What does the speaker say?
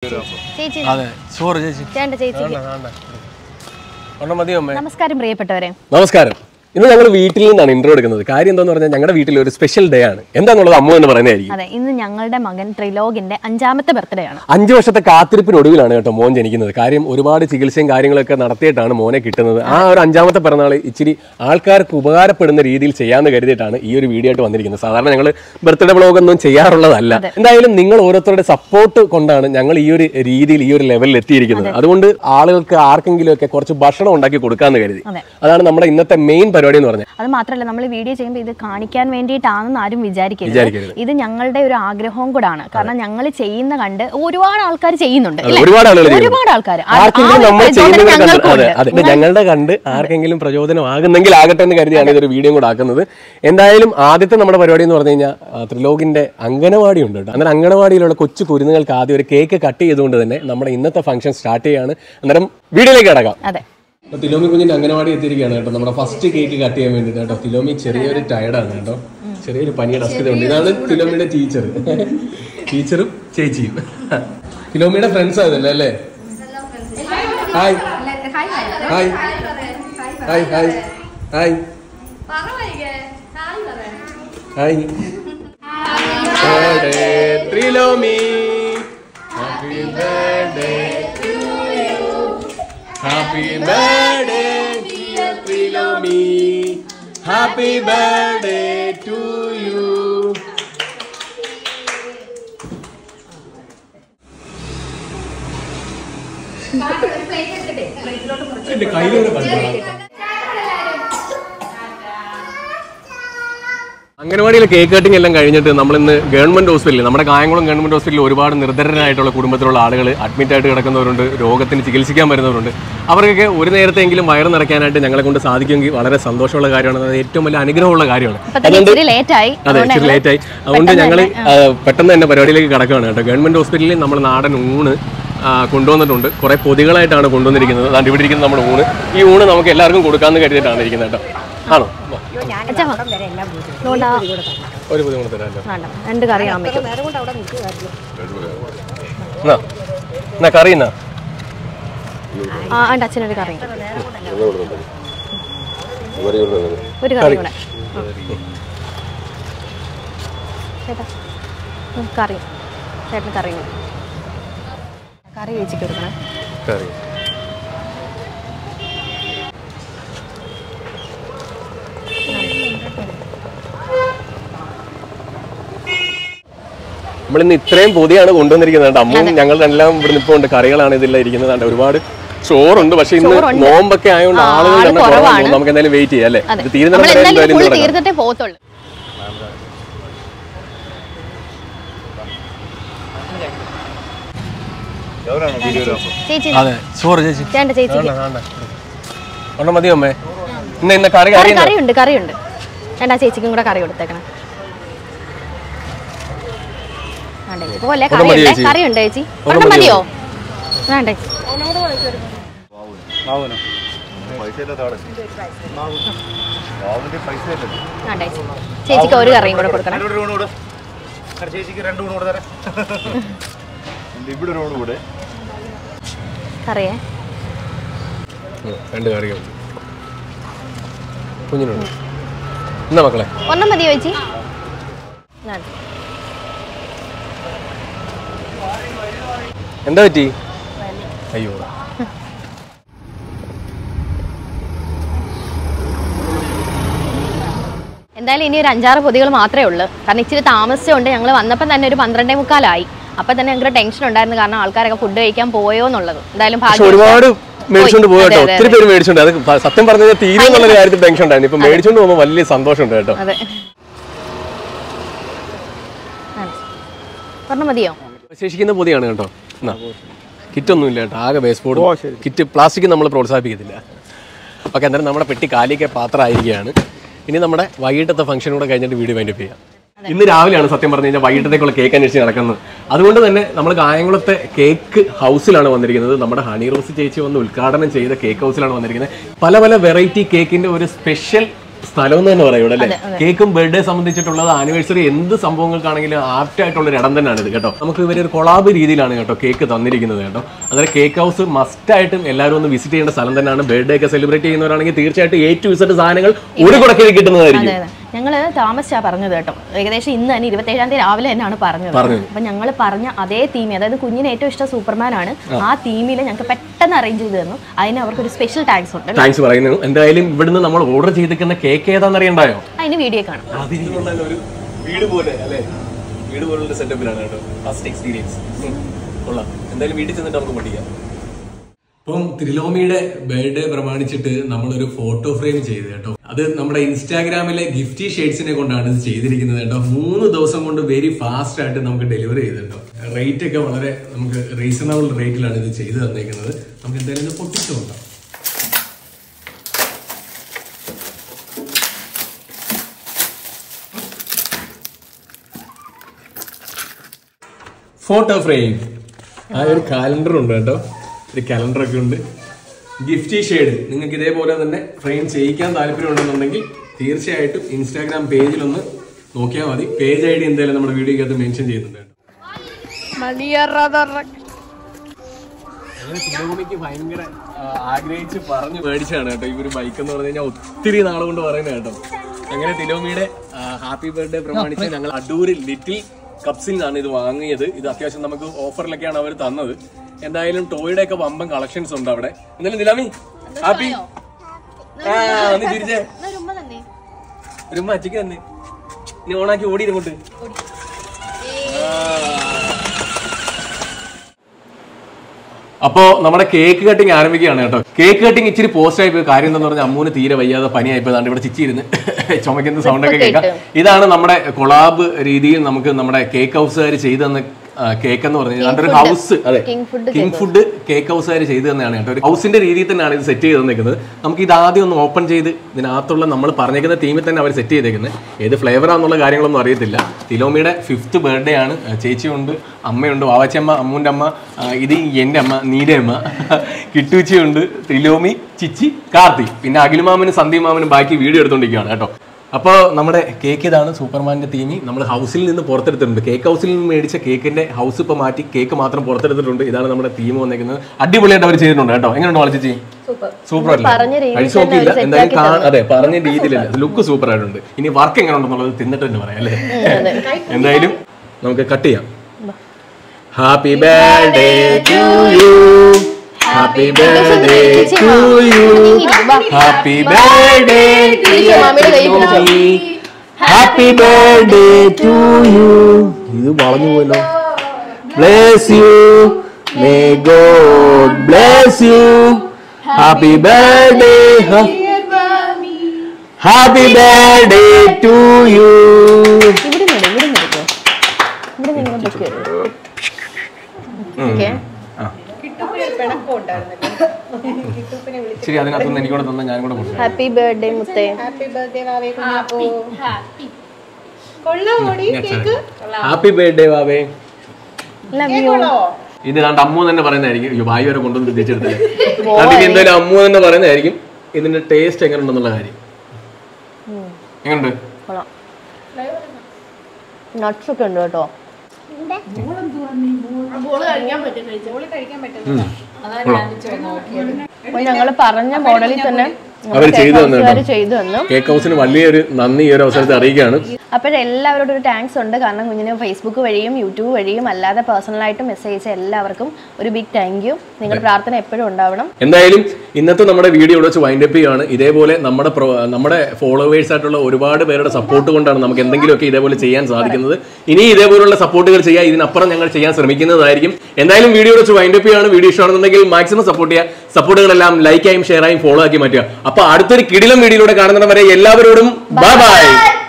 ചേച്ചി അതെ ചോറ് ചേച്ചി ചേട്ടൻ്റെ ചേച്ചിക്ക് ഒന്നും മതിയോ അമ്മേ നമസ്കാരം പ്രിയപ്പെട്ടവരെ നമസ്കാരം ഇന്ന് ഞങ്ങൾ വീട്ടിൽ നിന്നാണ് ഇൻട്രോ എടുക്കുന്നത് കാര്യം എന്താന്ന് പറഞ്ഞാൽ ഞങ്ങളുടെ വീട്ടിൽ ഒരു സ്പെഷ്യൽ ഡേ ആണ് എന്താന്നുള്ളത് അമ്മ എന്ന് പറയുന്നതായിരിക്കും അതെ ഇന്ന് ഞങ്ങളുടെ മകൻ ത്രിലോകിന്റെ അഞ്ചാമത്തെ ബർത്ത്ഡേ ആണ് അഞ്ചു വർഷത്തെ കാത്തിരിപ്പിനൊടുവിലാണ് കേട്ടോ മോൻ ജനിക്കുന്നത് കാര്യം ഒരുപാട് ചികിത്സയും കാര്യങ്ങളൊക്കെ നടത്തിയിട്ടാണ് മോനെ കിട്ടുന്നത് ആ ഒരു അഞ്ചാമത്തെ പിറന്നാൾ ഇച്ചിരി ആൾക്കാർക്ക് ഉപകാരപ്പെടുന്ന രീതിയിൽ ചെയ്യാന്ന് കരുതിയിട്ടാണ് ഈ ഒരു വീഡിയോ ആയിട്ട് വന്നിരിക്കുന്നത് സാധാരണ ഞങ്ങൾ ബർത്ത്ഡേ വ്ളോഗ് ഒന്നും ചെയ്യാറുള്ളതല്ല എന്തായാലും നിങ്ങൾ ഓരോരുത്തരുടെ സപ്പോർട്ട് കൊണ്ടാണ് ഞങ്ങൾ ഈ ഒരു രീതിയിൽ ഈ ഒരു ലെവലിൽ എത്തിയിരിക്കുന്നത് അതുകൊണ്ട് ആളുകൾക്ക് ആർക്കെങ്കിലും ഒക്കെ കുറച്ച് ഭക്ഷണം ഉണ്ടാക്കി കൊടുക്കാന്ന് കരുതി അതെ. അതാണ് നമ്മുടെ ഇന്നത്തെ മെയിൻ പരിപാടി എന്ന് പറഞ്ഞത് അത് മാത്രമല്ല നമ്മൾ വീഡിയോ ചെയ്യുമ്പോൾ ഇത് കാണിക്കാൻ വേണ്ടിയിട്ടാണെന്ന് ആരും വിചാരിക്കരുത് വിചാരിക്കരുത്. ഇത് ഞങ്ങളുടെ ഒരു ആഗ്രഹവും കൂടാണ് കാരണം ഞങ്ങൾ ചെയ്യുന്ന കണ്ട് ഒരുപാട് ആൾക്കാർ ചെയ്യുന്നുണ്ട് ഇല്ലേ? ഒരുപാട് ആളുകൾ ചെയ്യുന്നു. ഒരുപാട് ആൾക്കാർ ആർക്കെങ്കിലും നമ്മൾ ചെയ്യുന്നത് കണ്ട് അതെ ഞങ്ങൾക്കുണ്ട് അതെ ഞങ്ങളുടെ കണ്ട് ആർക്കെങ്കിലും പ്രചോദനമാകുന്നെങ്കിൽ ആകട്ടെ എന്ന് കരുതിയാണ് ഇതൊരു വീഡിയോ കൂടെ ആക്കുന്നത് എന്തായാലും ആദ്യത്തെ നമ്മുടെ പരിപാടി എന്ന് പറഞ്ഞു കഴിഞ്ഞാൽ ആ, ത്രിലോകിന്റെ അംഗനവാടി ഉണ്ട് കേട്ടോ അന്നേരം അംഗനവാടിയിലുള്ള കൊച്ചു കുരുന്നുകൾക്ക് ആദ്യം ഒരു കേക്ക് കട്ട് ചെയ്തുകൊണ്ട് തന്നെ നമ്മുടെ ഇന്നത്തെ ഫംഗ്ഷൻ സ്റ്റാർട്ട് ചെയ്യാണ് അന്നേരം വീഡിയോയിലേക്ക് കിടക്കാം അതെ തിലോമി കുഞ്ഞിന്റെ അംഗനവാടി എത്തിയിരിക്കുകയാണ് കേട്ടോ നമ്മുടെ ഫസ്റ്റ് കേക്ക് കട്ട് ചെയ്യാൻ വേണ്ടിയിട്ട് കേട്ടോ തിലോമി ചെറിയൊരു ടയർഡാണ് കേട്ടോ ചെറിയൊരു പനിയുടെ അസ്കിതയുണ്ട് ഇതാണ് തിലോമിയുടെ ടീച്ചർ ടീച്ചറും ചേച്ചിയും തിലോമിയുടെ ഫ്രണ്ട്സ് ആയതല്ലേ അല്ലേ hi hi hi hi hi hi birthday Trilomi happy birthday happy birthday dear Trilomi happy birthday to you എന്റെ കയ്യിലൂടെ കണ്ടോ അംഗനവാടിയിലെ കേക്ക് കട്ടിംഗ് എല്ലാം കഴിഞ്ഞിട്ട് നമ്മൾ ഇന്ന് ഗവൺമെന്റ് ഹോസ്പിറ്റലിൽ നമ്മുടെ കായംകുളം ഗവൺമെന്റ് ഹോസ്പിറ്റലിൽ ഒരുപാട് നിർദ്ധരനായിട്ടുള്ള കുടുംബത്തിലുള്ള ആളുകൾ അഡ്മിറ്റ് ആയിട്ട് കിടക്കുന്നവരുണ്ട് രോഗത്തിന് ചികിത്സിക്കാൻ വരുന്നവരുണ്ട് അവർക്കൊക്കെ ഒരു നേരത്തെങ്കിലും വയറ് നിറയ്ക്കാനായിട്ട് ഞങ്ങളെ കൊണ്ട് സാധിക്കുമെങ്കിൽ വളരെ സന്തോഷമുള്ള കാര്യമാണ് അത് ഏറ്റവും വലിയ അനുഗ്രഹമുള്ള കാര്യമാണ് ഇപ്പൊ തന്നെ ഇച്ചിരി ലേറ്റ് ആയി അതെ ഇച്ചിരി ലേറ്റ് ആയി അതുകൊണ്ട് ഞങ്ങൾ പെട്ടെന്ന് തന്നെ പരിപാടിയിലേക്ക് കടക്കുകയാണ് കേട്ടോ ഗവൺമെന്റ് ഹോസ്പിറ്റലിൽ നമ്മൾ നാടൻ ഊണ് ആ, കൊണ്ടുവന്നിട്ടുണ്ട് കുറെ പൊതികളായിട്ടാണ് കൊണ്ടുവന്നിരിക്കുന്നത് അതാണ്ട് ഇവിടെ ഇരിക്കുന്ന നമ്മുടെ ഊണ് ഈ ഊണ് നമുക്ക് എല്ലാവർക്കും കൊടുക്കാമെന്ന് കരുതിയിട്ടാണ് ഇരിക്കുന്നത് കേട്ടോ ആണോ വാ. അച്ഛാ, വാ. അതുകൊണ്ടാ ഒരു പൊതി കൊണ്ട് തരാമല്ലോ വേണ്ട രണ്ട് കറി അമ്മയ്ക്കും എന്നാ എന്നാ കറി എന്നാ ആ ഉണ്ട് അച്ഛനൊരു കറി ഒരു കറി കൂടെ ആ. ചേട്ടാ ഉം, കറി ചേട്ടന് കറി കൂടെ കറി ചേച്ചിക്ക് കൊടുക്കണേ കറി നമ്മളിന്ന് ഇത്രയും പൊതിയാണ് കൊണ്ടുവന്നിരിക്കുന്നത് കേട്ടോ. അമ്മയും ഞങ്ങളുടെ എല്ലാം ഇവിടെ ഇപ്പോൾ ഉണ്ട് കറികളാണ് ഇതിലെല്ലാം ഇരിക്കുന്നത് കണ്ടോ. ഒരുപാട് ചോറുണ്ട് പക്ഷെ ഇന്ന് ചോറുണ്ട്. നോമ്പൊക്കെ ആയതുകൊണ്ട് ആ, ആളുകൾ ആള് തന്നെ കുറവാണ്. കുറവാണ് നമുക്ക് എന്തായാലും വെയിറ്റ് ചെയ്യാം അല്ലേ അതെ ഇത് തീരുന്ന നമ്മൾ വരെ എന്തായാലും എന്തായാലും ഫുൾ ഇന്ന് നടക്കണം. തീർത്തിട്ടേ പോകത്തുള്ളൂ ചേച്ചി അതെ ചോറ് ചേച്ചി ചേട്ടൻ്റെ ചേച്ചിക്ക് വേണ്ട, വേണ്ട. ഒരെണ്ണം മതിയോ അമ്മേ ഇന്ന് ഇന്ന് കറി കറി കറി എന്നാ? കറിയുണ്ട് കറിയുണ്ട് ചേട്ടാ ചേച്ചിക്കും കൂടെ കറി കൊടുത്തേക്കണം വേണ്ട ചേച്ചി പോലെ ഒരെണ്ണം മതി കറിയുണ്ട് ചേച്ചി. കറിയുണ്ട് ചേച്ചി ഒരെണ്ണം ഒരെണ്ണം മതിയോ? മതിയോ വേണ്ട ചേച്ചി വേണ്ട ചേച്ചി ചേച്ചിക്ക് ഒരു കറിയും കൂടെ കൊടുക്കണം ചേച്ചിക്ക് രണ്ട് ഊണ് കൂടെ തരാം ഇവിടെ ഒരു ഊണ് കൂടെ കറിയേ ഉം, രണ്ട് കറികൾ കുഞ്ഞിനുണ്ട് എന്നാ മക്കളെ ഒരെണ്ണം മതിയോ ചേച്ചി വേണ്ട. എന്താ പറ്റി അയ്യോ എന്തായാലും ഇനി ഒരു അഞ്ചാറ് പൊതികൾ മാത്രമേ ഉള്ളൂ കാരണം ഇച്ചിരി താമസിച്ചുകൊണ്ട് ഞങ്ങൾ വന്നപ്പോൾ തന്നെ ഒരു പന്ത്രണ്ടേ മുക്കാലായി അപ്പം തന്നെ ഞങ്ങൾക്ക് ടെൻഷൻ ഉണ്ടായിരുന്നു കാരണം ആൾക്കാരൊക്കെ ഫുഡ് കഴിക്കാൻ പോയോ എന്നുള്ളത് എന്തായാലും പക്ഷെ ഭാഗ്യം ഒരുപാട് മേടിച്ചോണ്ട് പോയി. പോയി കേട്ടോ അതെ, അതെ, ഒത്തിരി പേര് മേടിച്ചോണ്ട് അത് പ- സത്യം പറഞ്ഞാൽ തീരും എന്നുള്ള കാര്യത്തിൽ ടെൻഷൻ ഉണ്ടായിരുന്നു ഇപ്പൊ മേടിച്ചോണ്ട് പോകുമ്പോൾ വലിയ സന്തോഷമുണ്ട് കേട്ടോ അതെ പറഞ്ഞ മതിയോ ശേഷിക്കുന്ന പൊതിയാണ് കേട്ടോ എന്നാ കിറ്റൊന്നും ഇല്ല കേട്ടോ ആകെ വേസ്റ്റ് ബോർഡ് കിറ്റ് പ്ലാസ്റ്റിക് നമ്മൾ പ്രോത്സാഹിപ്പിക്കത്തില്ല ഓക്കെ അന്നേരം നമ്മുടെ പെട്ടി കാലിയൊക്കെ പാത്രമായിരിക്കുകയാണ് ഇനി നമ്മുടെ വൈകിട്ടത്തെ ഫംഗ്ഷൻ കൂടെ കഴിഞ്ഞിട്ട് വീഡിയോ വൈൻഡപ്പ് ചെയ്യാം ഇന്ന് രാവിലെയാണ് സത്യം പറഞ്ഞു കഴിഞ്ഞാൽ വൈകിട്ടത്തേക്കുള്ള കേക്ക് അന്വേഷിച്ച് നടക്കുന്നത് അതുകൊണ്ട് തന്നെ നമ്മൾ കായംകുളത്തെ കേക്ക് ഹൗസിലാണ് വന്നിരിക്കുന്നത് നമ്മുടെ ഹണി റോസ് ചേച്ചി വന്ന് ഉദ്ഘാടനം ചെയ്ത കേക്ക് ഹൗസിലാണ് വന്നിരിക്കുന്നത് പല പല വെറൈറ്റി കേക്കിന്റെ ഒരു സ്പെഷ്യൽ സ്ഥലം എന്ന് തന്നെ പറയൂടെ അല്ലേ കേക്കും ബർത്ത്ഡേ സംബന്ധിച്ചിട്ടുള്ളത് ആനിവേഴ്സറി എന്ത് സംഭവങ്ങൾക്കാണെങ്കിലും ആപ്റ്റ് ആയിട്ടുള്ള ഒരു ഇടം തന്നെയാണ് ഇത് കേട്ടോ നമുക്ക് ഇവര് ഒരു കൊളാബ് രീതിയിലാണ് കേട്ടോ കേക്ക് തന്നിരിക്കുന്നത് കേട്ടോ അതായത് കേക്ക് ഹൗസ് മസ്റ്റ് ആയിട്ടും എല്ലാവരും ഒന്ന് വിസിറ്റ് ചെയ്യേണ്ട സ്ഥലം തന്നെയാണ് ബർത്ത്ഡേ ഒക്കെ സെലിബ്രേറ്റ് ചെയ്യുന്നവരാണെങ്കിൽ തീർച്ചയായിട്ടും എ ടു ഇസഡ് സാധനങ്ങൾ ഒരു കുടക്കിൽ കിട്ടുന്നതായിരിക്കും അതെ അതെ ഞങ്ങൾ താമസിച്ചാ പറഞ്ഞത് കേട്ടോ ഏകദേശം ഇന്ന് തന്നെ ഇരുപത്തേഴാം തീയതി രാവിലെ തന്നെയാണ് പറഞ്ഞത് പറഞ്ഞത്. അപ്പൊ ഞങ്ങൾ പറഞ്ഞ അതേ തീം അതായത് കുഞ്ഞിന് ഏറ്റവും ഇഷ്ടം സൂപ്പർമാൻ ആണ് ആ തീമിൽ ഞങ്ങൾക്ക് പെട്ടെന്ന് അറേഞ്ച് ചെയ്ത് തന്നു അതിന് അവർക്ക് ഒരു സ്പെഷ്യൽ താങ്ക്സ് ഉണ്ട് താങ്ക്സ് പറയുന്നു എന്തായാലും ഇവിടുന്ന് നമ്മൾ ഓർഡർ ചെയ്തിരിക്കുന്ന കേക്ക് ഏതാണെന്ന് അറിയണ്ടായോ അതിന് വീഡിയോ കാണാം ഒരു വീട് പോലെ അല്ലേ വീട് പോലുള്ള സെറ്റപ്പിലാണ് കേട്ടോ ഫസ്റ്റ് എക്സ്പീരിയൻസ് കൊള്ളാം എന്തായാലും വീട്ടിൽ ചെന്നിട്ട് നമുക്ക് പഠിക്കാം ഇപ്പം ത്രിലോമിയുടെ ബർത്ത്ഡേ പ്രമാണിച്ചിട്ട് നമ്മളൊരു ഫോട്ടോ ഫ്രെയിം ചെയ്ത് കേട്ടോ അത് നമ്മുടെ ഇൻസ്റ്റാഗ്രാമിലെ ഗിഫ്റ്റി ഷെയ്ഡ്സിനെ കൊണ്ടാണ് ഇത് ചെയ്തിരിക്കുന്നത് കേട്ടോ മൂന്ന് ദിവസം കൊണ്ട് വെരി ഫാസ്റ്റ് ആയിട്ട് നമുക്ക് ഡെലിവറി ചെയ്ത് കേട്ടോ റേറ്റ് ഒക്കെ വളരെ നമുക്ക് റീസണബിൾ റേറ്റിലാണ് ഇത് ചെയ്തു തന്നേക്കുന്നത് നമുക്ക് എന്തായാലും ഇത് പൊട്ടിച്ചു നോക്കാം ഫോട്ടോ ഫ്രെയിം ആ ഒരു കാലണ്ടർ ഉണ്ട് കേട്ടോ ഒരു കാലണ്ടർ ഒക്കെ ഉണ്ട് ഗിഫ്റ്റി ഷെയ്ഡ് നിങ്ങൾക്ക് ഇതേപോലെ തന്നെ ഫ്രെയിം ചെയ്യിക്കാൻ താല്പര്യമുണ്ടെന്നുണ്ടെങ്കിൽ തീർച്ചയായിട്ടും ഇൻസ്റ്റാഗ്രാം പേജിലൊന്ന് നോക്കിയാൽ മതി പേജ് ഐ ഡി എന്തായാലും നമ്മുടെ വീഡിയോക്കകത്ത് മെൻഷൻ ചെയ്യുന്നുണ്ട് കേട്ടോ അങ്ങനെ തിരുവോണിക്ക് ഭയങ്കര ആ, ആഗ്രഹിച്ച് പറഞ്ഞ് മേടിച്ചാണ് കേട്ടോ ഈ ഒരു ബൈക്ക് എന്ന് പറഞ്ഞു കഴിഞ്ഞാൽ ഒത്തിരി നാൾ കൊണ്ട് പറയുന്നത് കേട്ടോ അങ്ങനെ തിലോമിയുടെ ഹാപ്പി ബർത്ത്ഡേ പ്രമാണിച്ച് ഞങ്ങൾ അടൂരിൽ ലിറ്റിൽ കപ്സിൽ നിന്നാണ് ഇത് വാങ്ങിയത് ഇത് അത്യാവശ്യം നമുക്ക് ഓഫറിലൊക്കെയാണ് അവർ തന്നത് എന്തായാലും ടോയുടെ ഒക്കെ വമ്പൻ കളക്ഷൻസ് ഉണ്ട് അവിടെ എന്തായാലും നിലാമി ഹാപ്പി ആ ഒന്ന് തിരിച്ചേ ഒരു അച്ഛക്ക് തന്നെ നീ ഓണാക്കി ഓടി ഇങ്ങോട്ട് അപ്പോ നമ്മുടെ കേക്ക് കട്ടിങ് ആരംഭിക്കുകയാണ് കേട്ടോ കേക്ക് കട്ടിങ് ഇച്ചിരി പോസ്റ്റ് ആയി പോയി കാര്യം എന്താന്ന് പറഞ്ഞാൽ അമ്മൂന് തീരെ വയ്യാതെ പനിയായി പോയതാണ്ട് ഇവിടെ ചിച്ചിരുന്ന് ചുമക്കുന്ന സൗണ്ട് ഒക്കെ കേൾക്കാം ഇതാണ് നമ്മുടെ കൊളാബ് രീതിയിൽ നമുക്ക് നമ്മുടെ കേക്ക് ഹൗസുകാർ ചെയ്തു തന്ന കേക്ക് എന്ന് പറഞ്ഞാൽ അതിന്റെ ഒരു ഹൗസ് അതെ King Food King Food cake ഹൗസുകാർ ചെയ്തു തന്നെയാണ് കേട്ടോ ഒരു ഹൗസിന്റെ രീതിയിൽ തന്നെയാണ് ഇത് സെറ്റ് ചെയ്ത് തന്നേക്കുന്നത് നമുക്ക് ഇത് ആദ്യം ഒന്ന് ഓപ്പൺ ചെയ്ത് ഇതിനകത്തുള്ള നമ്മൾ പറഞ്ഞേക്കുന്ന തീമിൽ തന്നെ അവർ സെറ്റ് ചെയ്തേക്കുന്നത് ഏത് ഫ്ലേവറാന്നുള്ള കാര്യങ്ങളൊന്നും അറിയത്തില്ല തിലോമിയുടെ ഫിഫ്ത്ത് ബർത്ത്ഡേ ആണ് ആ, ചേച്ചിയുണ്ട് അമ്മയുണ്ട് വാവച്ചമ്മ അമ്മൂൻ്റെ അമ്മ ആ, ഇത് എൻ്റെ അമ്മ നീടെ അമ്മ കിട്ടുച്ചിയുണ്ട് തിലോമി ചിച്ചി കാർത്തി പിന്നെ അഖിൽമാമനും സന്ദീപ് മാമനും ബാക്കി വീഡിയോ എടുത്തോണ്ടിരിക്കുകയാണ് കേട്ടോ അപ്പോൾ നമ്മുടെ കേക്ക് ഇതാണ് സൂപ്പർമാൻ്റെ തീമി നമ്മൾ ഹൗസിൽ നിന്ന് പുറത്തെടുത്തിട്ടുണ്ട് കേക്ക് ഹൗസിൽ നിന്ന് മേടിച്ച കേക്കിന്റെ ഹൗസ് ഇപ്പോൾ മാറ്റി കേക്ക് മാത്രം പുറത്തെടുത്തിട്ടുണ്ട് ഇതാണ് നമ്മുടെ തീം വന്നേക്കുന്നത് അടിപൊളിയായിട്ട് അവർ ചെയ്തിട്ടുണ്ട് കേട്ടോ എങ്ങനെയുണ്ട് വളച്ചി സൂപ്പർ അല്ലേ പറഞ്ഞ രീതിയിൽ കഴിച്ചു തന്നെ നോക്കിയില്ല അവര് set എന്തായാലും ആക്കി കാ- അതെ പറഞ്ഞ രീതിയിലല്ല ലുക്ക് സൂപ്പർ ആയിട്ടുണ്ട് ഇനി വർക്ക് എങ്ങനെ ഉണ്ടെന്നുള്ളത് തിന്നിട്ട് തന്നെ പറയാം അല്ലേ എന്തായാലും നമുക്ക് കട്ട് ചെയ്യാം happy birthday to you happy birthday to you happy birthday മാമിയുടെ കൈ പിടിച്ചോ. ഹാപ്പി ബർത്ത്ഡേ ടു യു ഇത് വളഞ്ഞു പോയല്ലോ bless you may God bless you happy birthday happy birthday to you ഇവിടെ നിന്ന് ഇവിടെ നിന്ന് എടുക്കോ ഇവിടെ നിന്ന് ഇങ്ങനെ പൊക്കി വരും ഓക്കെ ശരി അതിനകത്തുനിന്ന് എനിക്കൂടെ തന്നെ ഞാനും കൂടെ കൊടുക്കാം ഹാപ്പി ബർത്ത്ഡേ മുത്തേ happy birthday babe love you ഇത് കണ്ട് അമ്മു തന്നെ പറയുന്നതായിരിക്കും അയ്യോ വായു വരെ കൊണ്ടുവന്ന് തിരിച്ചെടുത്തില്ലേ കണ്ടിട്ട് എന്തായാലും അമ്മു തന്നെ പറയുന്നതായിരിക്കും ഇതിന്റെ ടേസ്റ്റ് എങ്ങനെ ഉണ്ടെന്നുള്ള കാര്യം എങ്ങനെയുണ്ട് കൊള്ളാം നട്ട്സ് ഒക്കെ ഉണ്ട് കേട്ടോ അപ്പൊ ഞങ്ങള് പറഞ്ഞ മോഡലിൽ തന്നെ അവര് ചെയ്തു തന്നു അവര് ചെയ്തു തന്നു കേക്ക് ഹൗസിന് വലിയൊരു നന്ദി ഈ ഒരു അവസരത്തിൽ അറിയിക്കുകയാണ് അപ്പോഴെല്ലാവരോടും ഒരു താങ്ക്സ് ഉണ്ട് കാരണം കുഞ്ഞിന് ഫേസ്ബുക്ക് വഴിയും യൂട്യൂബ് വഴിയും അല്ലാതെ പേഴ്സണലായിട്ട് മെസ്സേജ് അയച്ച എല്ലാവർക്കും ഒരു ബിഗ് താങ്ക് യു നിങ്ങളുടെ പ്രാർത്ഥന എപ്പോഴും ഉണ്ടാവണം എന്തായാലും ഇന്നത്തെ നമ്മുടെ വീഡിയോ ഇവിടെ വെച്ച് വൈൻഡ് അപ്പ് ചെയ്യുകയാണ് ഇതേപോലെ നമ്മുടെ പ്രോ- നമ്മുടെ ഫോളോവേഴ്സ് ആയിട്ടുള്ള ഒരുപാട് പേരുടെ സപ്പോർട്ട് കൊണ്ടാണ് നമുക്ക് എന്തെങ്കിലുമൊക്കെ ഇതേപോലെ ചെയ്യാൻ സാധിക്കുന്നത് ഇനി ഇതേപോലുള്ള സപ്പോർട്ടുകൾ ചെയ്യാൻ ഇതിനപ്പുറം ഞങ്ങൾ ചെയ്യാൻ ശ്രമിക്കുന്നതായിരിക്കും എന്തായാലും വീഡിയോ വെച്ച് വൈൻഡ് അപ്പ് ചെയ്യുകയാണ് വീഡിയോ ഇഷ്ടമാണെന്നുണ്ടെങ്കിൽ മാക്സിമം സപ്പോർട്ട് ചെയ്യുക സപ്പോർട്ടുകളെല്ലാം ലൈക്കായും ഷെയറായും ഫോളോ ആക്കി മാറ്റുക അപ്പൊ അടുത്തൊരു കിടിലം വീഡിയോയിലൂടെ കാണുന്നവരെ എല്ലാവരോടും ബൈ ബൈ